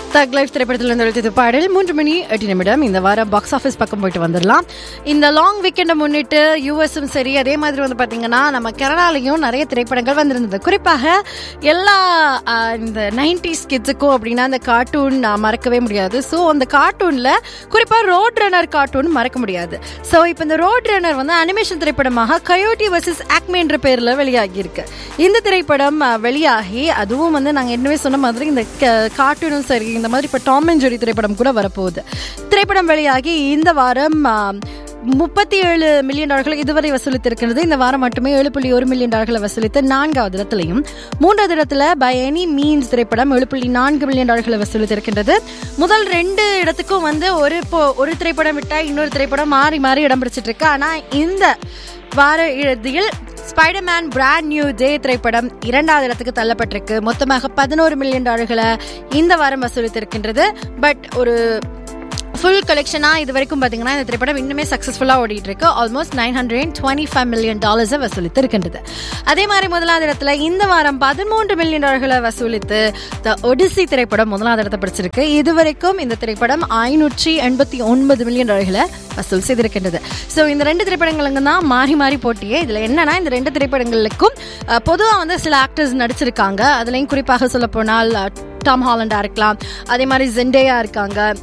தக் லைஃப் திரைப்படத்தில் இருந்து எழுத்து பாடல் மூன்று மணி எட்டு நிமிடம் இந்த வாரம் பாக்ஸ் ஆஃபீஸ் பக்கம் போயிட்டு வந்துடலாம் இந்த லாங் வீக்கெண்டை முன்னிட்டு யூஎஸும் சரி அதே மாதிரி வந்து பார்த்தீங்கன்னா நம்ம கனடாலையும் நிறைய திரைப்படங்கள் வந்திருந்தது குறிப்பாக எல்லா ஆஹ், இந்த நைன்டிஸ் கிட்ஸுக்கும் அப்படின்னா அந்த கார்ட்டூன் மறக்கவே முடியாது ஸோ அந்த கார்ட்டூனில் குறிப்பாக ரோட் ரன்னர் கார்ட்டூன் மறக்க முடியாது ஸோ இப்போ இந்த ரோட் ரன்னர் வந்து அனிமேஷன் திரைப்படமாக கயோட்டி வர்சஸ் ஆக்மே என்ற பேரில் வெளியாகி இருக்கு இந்த திரைப்படம் அஹ், வெளியாகி அதுவும் வந்து நாங்கள் ஏற்கனவே சொன்ன மாதிரி இந்த கார்ட்டூனும் சரி இந்த மாதிரி இப்போ டாம் அண்ட் ஜெரி திரைப்படம் கூட வரப்போகுது திரைப்படம் வெளியாகி இந்த வாரம் முப்பத்தி ஏழு மில்லியன் டாலர்கள் இதுவரை வசூலித்திருக்கிறது இந்த வாரம் மட்டுமே ஏழு புள்ளி ஒரு மில்லியன் டாலர்களை வசூலித்து நான்காவது இடத்துலையும் மூன்றாவது இடத்துல பை எனி மீன்ஸ் திரைப்படம் ஏழு புள்ளி நான்கு மில்லியன் டாலர்களை வசூலித்திருக்கின்றது முதல் ரெண்டு இடத்துக்கும் வந்து ஒரு இப்போ ஒரு திரைப்படம் விட்டா இன்னொரு திரைப்படம் மாறி மாறி இடம் பிடிச்சிட்டு இருக்கு ஆனா இந்த வார இறுதியில் ஸ்பைடர்மேன் பிராண்ட் நியூ டே திரைப்படம் இரண்டாவது இடத்துக்கு தள்ளப்பட்டிருக்கு மொத்தமாக பதினோரு மில்லியன் டாலர்களை இந்த வாரம் வசூலித்திருக்கின்றது பட் ஒரு ஃபுல் கலெக்ஷனாக இது வரைக்கும் பார்த்தீங்கன்னா இந்த திரைப்படம் இன்னுமே சக்ஸஸ்ஃபுல்லாக ஓடிட்டு இருக்கு almost nine hundred twenty five million டாலர்ஸை வசூலித்து இருக்கின்றது அதே மாதிரி முதலாவது இடத்துல இந்த வாரம் பதிமூன்று மில்லியன் டாலர்களை வசூலித்து த ஒடிசி திரைப்படம் முதலாவது இடத்தை பிடிச்சிருக்கு இதுவரைக்கும் இந்த திரைப்படம் ஐநூற்றி எண்பத்தி ஒன்பது மில்லியன் டாலர்களை வசூல் செய்திருக்கின்றது ஸோ இந்த ரெண்டு திரைப்படங்களுக்கு தான் மாறி மாறி போட்டியே இதில் என்னன்னா இந்த ரெண்டு திரைப்படங்களுக்கும் பொதுவாக வந்து சில ஆக்டர்ஸ் நடிச்சிருக்காங்க அதுலேயும் குறிப்பாக சொல்ல போனால் டாம் ஹாலண்டா இருக்கலாம் அதே மாதிரி ஜெண்டேயா இருக்காங்க